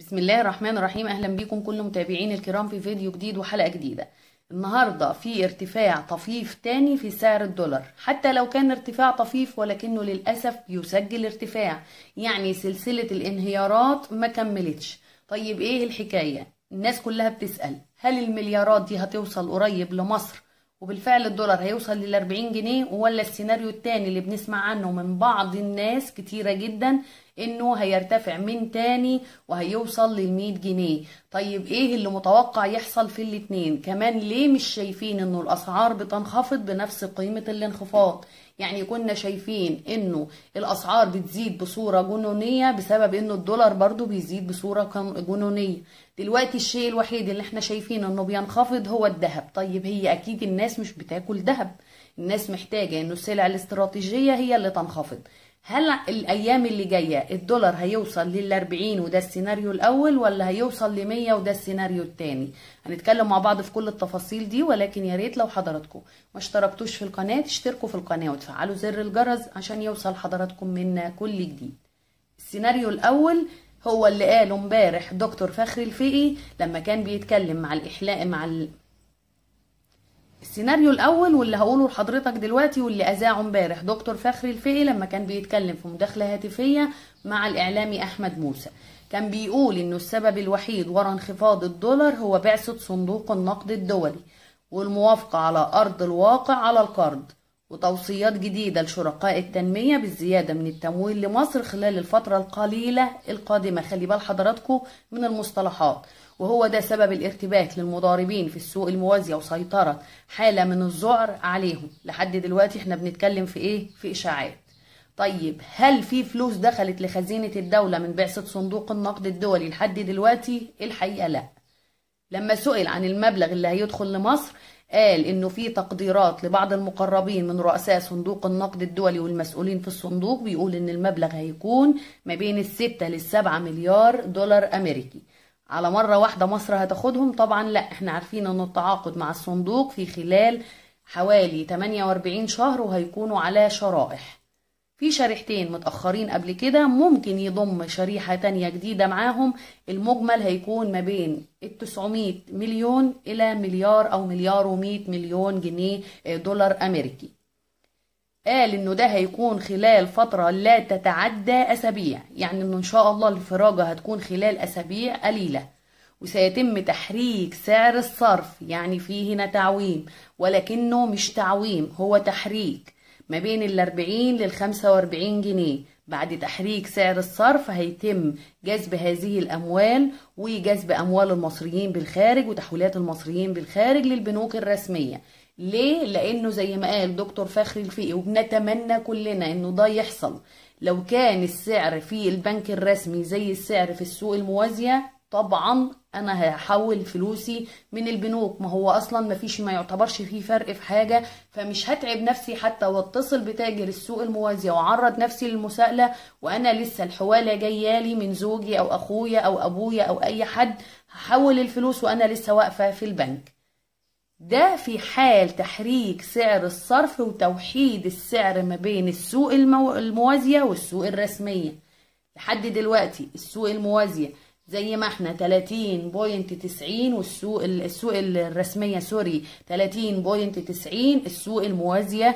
بسم الله الرحمن الرحيم اهلا بكم كل متابعين الكرام في فيديو جديد وحلقة جديدة النهاردة في ارتفاع طفيف تاني في سعر الدولار حتى لو كان ارتفاع طفيف ولكنه للأسف بيسجل ارتفاع يعني سلسلة الانهيارات ما كملتش طيب ايه الحكاية الناس كلها بتسأل هل المليارات دي هتوصل قريب لمصر وبالفعل الدولار هيوصل لل 40 جنيه ولا السيناريو التاني اللي بنسمع عنه من بعض الناس كتيرة جدا انه هيرتفع من تاني وهيوصل لل 100 جنيه طيب ايه اللي متوقع يحصل في الاتنين كمان ليه مش شايفين انه الاسعار بتنخفض بنفس قيمة الانخفاض يعني كنا شايفين انه الاسعار بتزيد بصورة جنونية بسبب انه الدولار برضو بيزيد بصورة جنونية دلوقتي الشيء الوحيد اللي احنا شايفين انه بينخفض هو الذهب طيب هي اكيد الناس مش بتاكل ذهب الناس محتاجة انه السلع الاستراتيجية هي اللي تنخفض هل الايام اللي جايه الدولار هيوصل لل 40 وده السيناريو الاول ولا هيوصل ل 100 وده السيناريو الثاني هنتكلم مع بعض في كل التفاصيل دي ولكن يا ريت لو حضراتكم ما اشتركتوش في القناه تشتركوا في القناه وتفعلوا زر الجرس عشان يوصل حضراتكم منا كل جديد السيناريو الاول هو اللي قاله امبارح دكتور فخري الفقي لما كان بيتكلم مع الاحلاء مع ال... السيناريو الاول واللي هقوله لحضرتك دلوقتي واللي اذاعه امبارح دكتور فخري الفقي لما كان بيتكلم في مداخله هاتفيه مع الاعلامي احمد موسى كان بيقول انه السبب الوحيد وراء انخفاض الدولار هو بعثه صندوق النقد الدولي والموافقه على ارض الواقع على القرض وتوصيات جديدة لشركاء التنمية بالزيادة من التمويل لمصر خلال الفترة القليلة القادمة خلي بال حضراتكم من المصطلحات وهو ده سبب الارتباك للمضاربين في السوق الموازية وسيطرة حالة من الذعر عليهم لحد دلوقتي احنا بنتكلم في ايه في اشاعات طيب هل في فلوس دخلت لخزينة الدولة من بعثة صندوق النقد الدولي لحد دلوقتي الحقيقة لا لما سئل عن المبلغ اللي هيدخل لمصر قال انه في تقديرات لبعض المقربين من رؤساء صندوق النقد الدولي والمسؤولين في الصندوق بيقول ان المبلغ هيكون ما بين الستة للسبعة مليار دولار امريكي على مرة واحدة مصر هتاخدهم طبعا لا احنا عارفين ان التعاقد مع الصندوق في خلال حوالي 48 شهر وهيكونوا على شرائح في شريحتين متأخرين قبل كده ممكن يضم شريحة تانية جديدة معاهم المجمل هيكون ما بين ال 900 مليون إلى مليار أو مليار و100 مليون جنيه دولار أمريكي قال انه ده هيكون خلال فترة لا تتعدى اسابيع يعني انه ان شاء الله الفراجة هتكون خلال اسابيع قليلة وسيتم تحريك سعر الصرف يعني فيه هنا تعويم ولكنه مش تعويم هو تحريك ما بين ال 40 لل 45 جنيه بعد تحريك سعر الصرف هيتم جذب هذه الأموال وجذب أموال المصريين بالخارج وتحويلات المصريين بالخارج للبنوك الرسمية ليه؟ لأنه زي ما قال دكتور فخري الفقي وبنتمنى كلنا إنه ده يحصل لو كان السعر في البنك الرسمي زي السعر في السوق الموازية طبعا انا هحول فلوسي من البنوك ما هو اصلا ما فيش ما يعتبرش فيه فرق في حاجه فمش هتعب نفسي حتى واتصل بتاجر السوق الموازيه واعرض نفسي للمساءله وانا لسه الحواله جايالي من زوجي او اخويا او ابويا او اي حد هحول الفلوس وانا لسه واقفه في البنك ده في حال تحريك سعر الصرف وتوحيد السعر ما بين السوق المو... الموازيه والسوق الرسميه لحد دلوقتي السوق الموازيه زي ما احنا 30.90 والسوق السوق الرسميه سوري 30.90 السوق الموازيه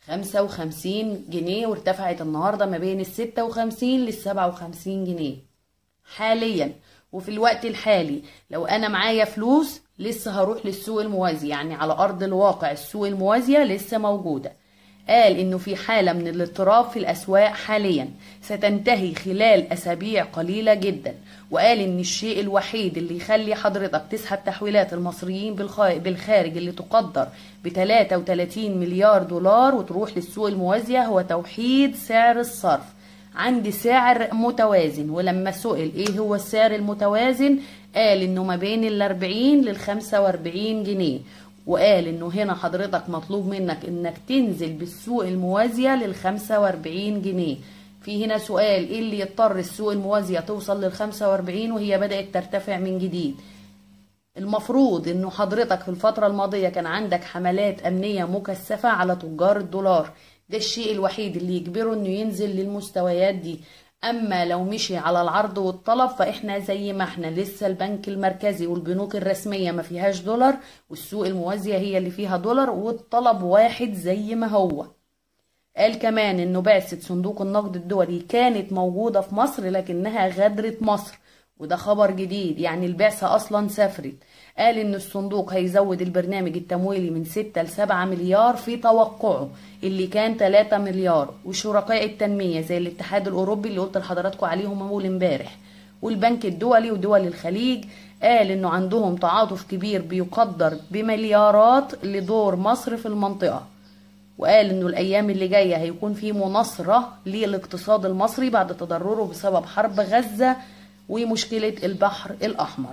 55 جنيه وارتفعت النهارده ما بين ال 56 لل 57 جنيه حاليا وفي الوقت الحالي لو انا معايا فلوس لسه هروح للسوق الموازي يعني على ارض الواقع السوق الموازيه لسه موجوده قال انه في حالة من الاضطراب في الاسواق حاليا ستنتهي خلال اسابيع قليلة جدا وقال ان الشيء الوحيد اللي يخلي حضرتك تسحب تحويلات المصريين بالخارج اللي تقدر ب 33 مليار دولار وتروح للسوق الموازية هو توحيد سعر الصرف عندي سعر متوازن ولما سئل ايه هو السعر المتوازن قال انه ما بين ال 40 لل 45 جنيه وقال انه هنا حضرتك مطلوب منك انك تنزل بالسوق الموازية لل 45 جنيه في هنا سؤال ايه اللي يضطر السوق الموازية توصل لل 45 وهي بدأت ترتفع من جديد المفروض انه حضرتك في الفترة الماضية كان عندك حملات امنية مكثفة على تجار الدولار ده الشيء الوحيد اللي يجبره انه ينزل للمستويات دي اما لو مشي على العرض والطلب فاحنا زي ما احنا لسه البنك المركزي والبنوك الرسمية ما فيهاش دولار والسوق الموازية هي اللي فيها دولار والطلب واحد زي ما هو قال كمان انه بعثة صندوق النقد الدولي كانت موجودة في مصر لكنها غادرت مصر وده خبر جديد يعني البعثة اصلا سافرت قال ان الصندوق هيزود البرنامج التمويلي من 6 ل 7 مليار في توقعه اللي كان 3 مليار وشركاء التنمية زي الاتحاد الاوروبي اللي قلت لحضراتكم عليهم اول امبارح والبنك الدولي ودول الخليج قال انه عندهم تعاطف كبير بيقدر بمليارات لدور مصر في المنطقة وقال انه الايام اللي جايه هيكون في مناصره للاقتصاد المصري بعد تضرره بسبب حرب غزه ومشكله البحر الاحمر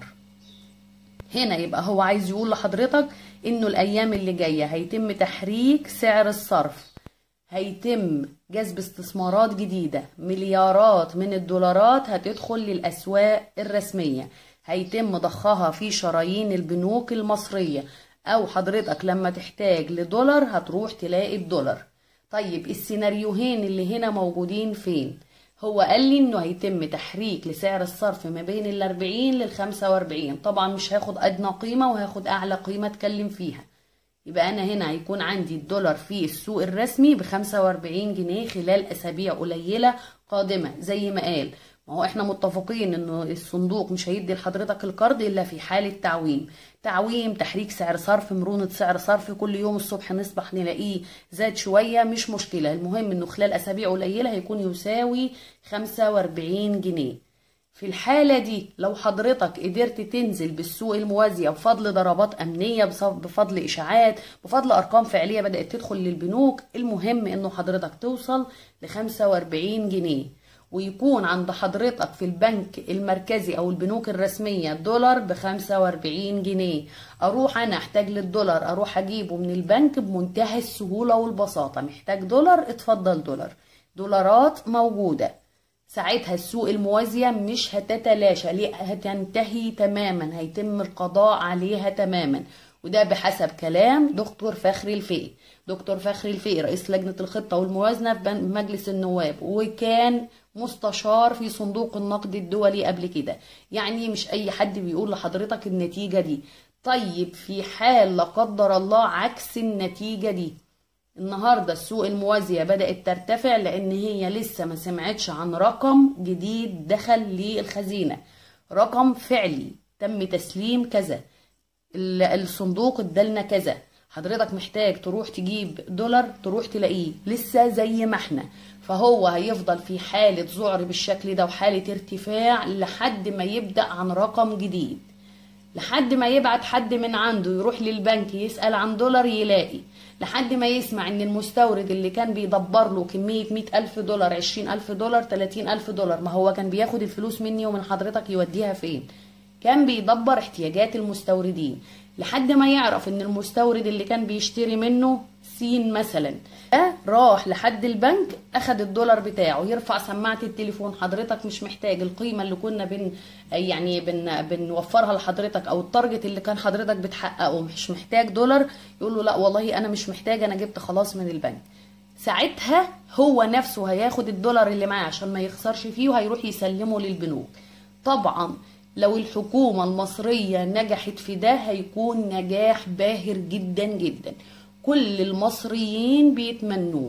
هنا يبقى هو عايز يقول لحضرتك انه الايام اللي جايه هيتم تحريك سعر الصرف هيتم جذب استثمارات جديده مليارات من الدولارات هتدخل للاسواق الرسميه هيتم ضخها في شرايين البنوك المصريه او حضرتك لما تحتاج لدولار هتروح تلاقي الدولار طيب السيناريوهين اللي هنا موجودين فين هو قال لي انه هيتم تحريك لسعر الصرف ما بين ال 40 لل 45 طبعا مش هاخد ادنى قيمه وهاخد اعلى قيمه اتكلم فيها يبقى انا هنا هيكون عندي الدولار في السوق الرسمي ب 45 جنيه خلال اسابيع قليله قادمه زي ما قال ما هو احنا متفقين انه الصندوق مش هيدي لحضرتك القرض الا في حالة تعويم تعويم تحريك سعر صرف مرونة سعر صرف كل يوم الصبح نصبح نلاقيه زاد شوية مش مشكلة المهم انه خلال اسابيع قليلة هيكون يساوي 45 جنيه في الحالة دي لو حضرتك قدرت تنزل بالسوق الموازية بفضل ضربات أمنية بفضل إشاعات بفضل أرقام فعلية بدأت تدخل للبنوك المهم إنه حضرتك توصل ل 45 جنيه ويكون عند حضرتك في البنك المركزي او البنوك الرسمية دولار ب 45 جنيه اروح انا احتاج للدولار اروح اجيبه من البنك بمنتهى السهولة والبساطة محتاج دولار اتفضل دولار دولارات موجودة ساعتها السوق الموازية مش هتتلاشى ليه هتنتهي تماما هيتم القضاء عليها تماما وده بحسب كلام دكتور فخري الفقي دكتور فخري الفقي رئيس لجنة الخطة والموازنة في مجلس النواب وكان مستشار في صندوق النقد الدولي قبل كده يعني مش اي حد بيقول لحضرتك النتيجة دي طيب في حال لا قدر الله عكس النتيجة دي النهاردة السوق الموازية بدأت ترتفع لأن هي لسه ما سمعتش عن رقم جديد دخل للخزينة رقم فعلي تم تسليم كذا الصندوق ادالنا كذا حضرتك محتاج تروح تجيب دولار تروح تلاقيه لسه زي ما احنا فهو هيفضل في حالة ذعر بالشكل ده وحالة ارتفاع لحد ما يبدأ عن رقم جديد لحد ما يبعت حد من عنده يروح للبنك يسأل عن دولار يلاقي لحد ما يسمع ان المستورد اللي كان بيدبر له كمية مئة ألف دولار عشرين ألف دولار تلاتين ألف دولار ما هو كان بياخد الفلوس مني ومن حضرتك يوديها فين كان بيدبر احتياجات المستوردين لحد ما يعرف ان المستورد اللي كان بيشتري منه سين مثلا ده راح لحد البنك اخد الدولار بتاعه يرفع سماعه التليفون حضرتك مش محتاج القيمه اللي كنا بن يعني بن بنوفرها لحضرتك او التارجت اللي كان حضرتك بتحققه مش محتاج دولار يقول له لا والله انا مش محتاج انا جبت خلاص من البنك ساعتها هو نفسه هياخد الدولار اللي معاه عشان ما يخسرش فيه وهيروح يسلمه للبنوك طبعا لو الحكومة المصرية نجحت في ده هيكون نجاح باهر جدا جدا كل المصريين بيتمنوه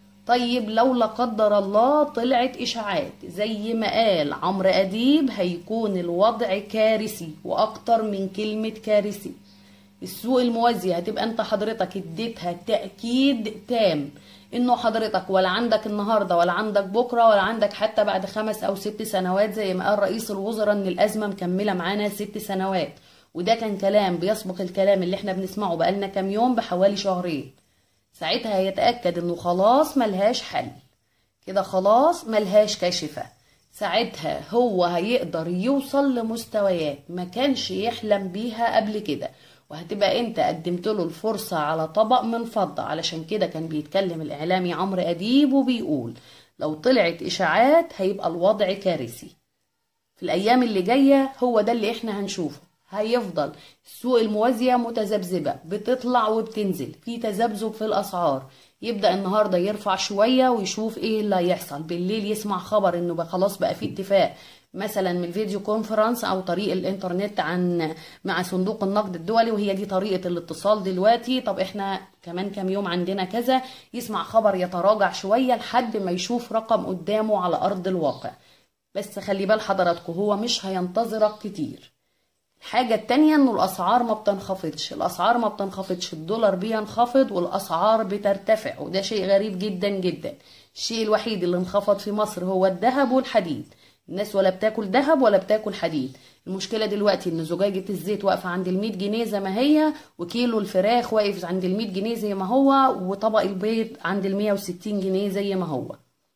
طيب لو لا قدر الله طلعت اشاعات زي ما قال عمرو اديب هيكون الوضع كارثي واكتر من كلمة كارثي السوق الموازية هتبقى انت حضرتك اديتها تأكيد تام انه حضرتك ولا عندك النهاردة ولا عندك بكرة ولا عندك حتى بعد خمس او ست سنوات زي ما قال رئيس الوزراء ان الازمة مكملة معانا ست سنوات وده كان كلام بيسبق الكلام اللي احنا بنسمعه بقالنا كام يوم بحوالي شهرين ساعتها هيتأكد انه خلاص ملهاش حل كده خلاص ملهاش كاشفة ساعتها هو هيقدر يوصل لمستويات ما كانش يحلم بيها قبل كده وهتبقى انت قدمت له الفرصة على طبق من فضة علشان كده كان بيتكلم الاعلامي عمرو اديب وبيقول لو طلعت اشاعات هيبقى الوضع كارثي في الايام اللي جاية هو ده اللي احنا هنشوفه هيفضل السوق الموازية متذبذبة بتطلع وبتنزل في تذبذب في الأسعار يبدأ النهاردة يرفع شوية ويشوف ايه اللي هيحصل بالليل يسمع خبر انه بقى خلاص بقى في اتفاق مثلا من الفيديو كونفرنس او طريق الانترنت عن مع صندوق النقد الدولي وهي دي طريقة الاتصال دلوقتي طب احنا كمان كام يوم عندنا كذا يسمع خبر يتراجع شوية لحد ما يشوف رقم قدامه على ارض الواقع بس خلي بال حضراتكم هو مش هينتظرك كتير الحاجة التانية انه الاسعار ما بتنخفضش الاسعار ما بتنخفضش الدولار بينخفض والاسعار بترتفع وده شيء غريب جدا جدا الشيء الوحيد اللي انخفض في مصر هو الذهب والحديد الناس ولا بتاكل ذهب ولا بتاكل حديد المشكلة دلوقتي ان زجاجة الزيت واقفة عند المية جنيه زي ما هي وكيلو الفراخ واقف عند المية جنيه زي ما هو وطبق البيض عند المية وستين جنيه زي ما هو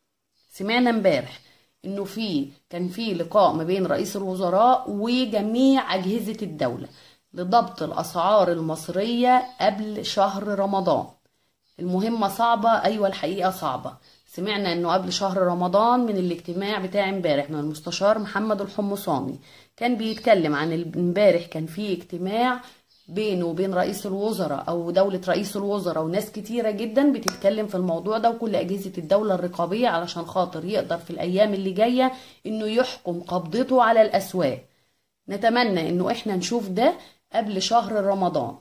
سمعنا امبارح انه في كان في لقاء ما بين رئيس الوزراء وجميع اجهزه الدوله لضبط الاسعار المصريه قبل شهر رمضان المهمه صعبه ايوه الحقيقه صعبه سمعنا انه قبل شهر رمضان من الاجتماع بتاع امبارح من المستشار محمد الحمصاني كان بيتكلم عن امبارح كان في اجتماع بينه وبين رئيس الوزراء او دولة رئيس الوزراء وناس كتيرة جدا بتتكلم في الموضوع ده وكل اجهزة الدولة الرقابية علشان خاطر يقدر في الايام اللي جاية انه يحكم قبضته على الاسواق نتمنى انه احنا نشوف ده قبل شهر رمضان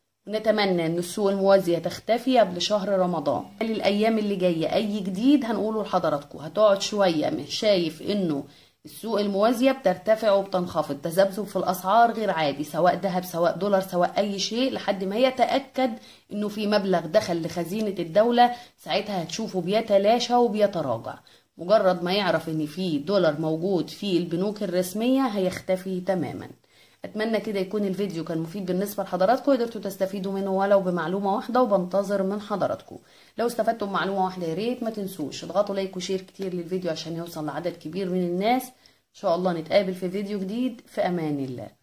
ونتمنى ان السوق الموازية تختفي قبل شهر رمضان الايام اللي جاية اي جديد هنقوله لحضراتكم هتقعد شوية مش شايف انه السوق الموازية بترتفع وبتنخفض تذبذب في الأسعار غير عادي سواء ذهب سواء دولار سواء أي شيء لحد ما يتأكد إنه في مبلغ دخل لخزينة الدولة ساعتها هتشوفه بيتلاشى وبيتراجع مجرد ما يعرف إن في دولار موجود في البنوك الرسمية هيختفي تماما اتمنى كده يكون الفيديو كان مفيد بالنسبه لحضراتكم قدرتوا تستفيدوا منه ولو بمعلومه واحده وبنتظر من حضراتكم لو استفدتوا بمعلومه واحده يا ريت ما تنسوش اضغطوا لايك وشير كتير للفيديو عشان يوصل لعدد كبير من الناس ان شاء الله نتقابل في فيديو جديد في امان الله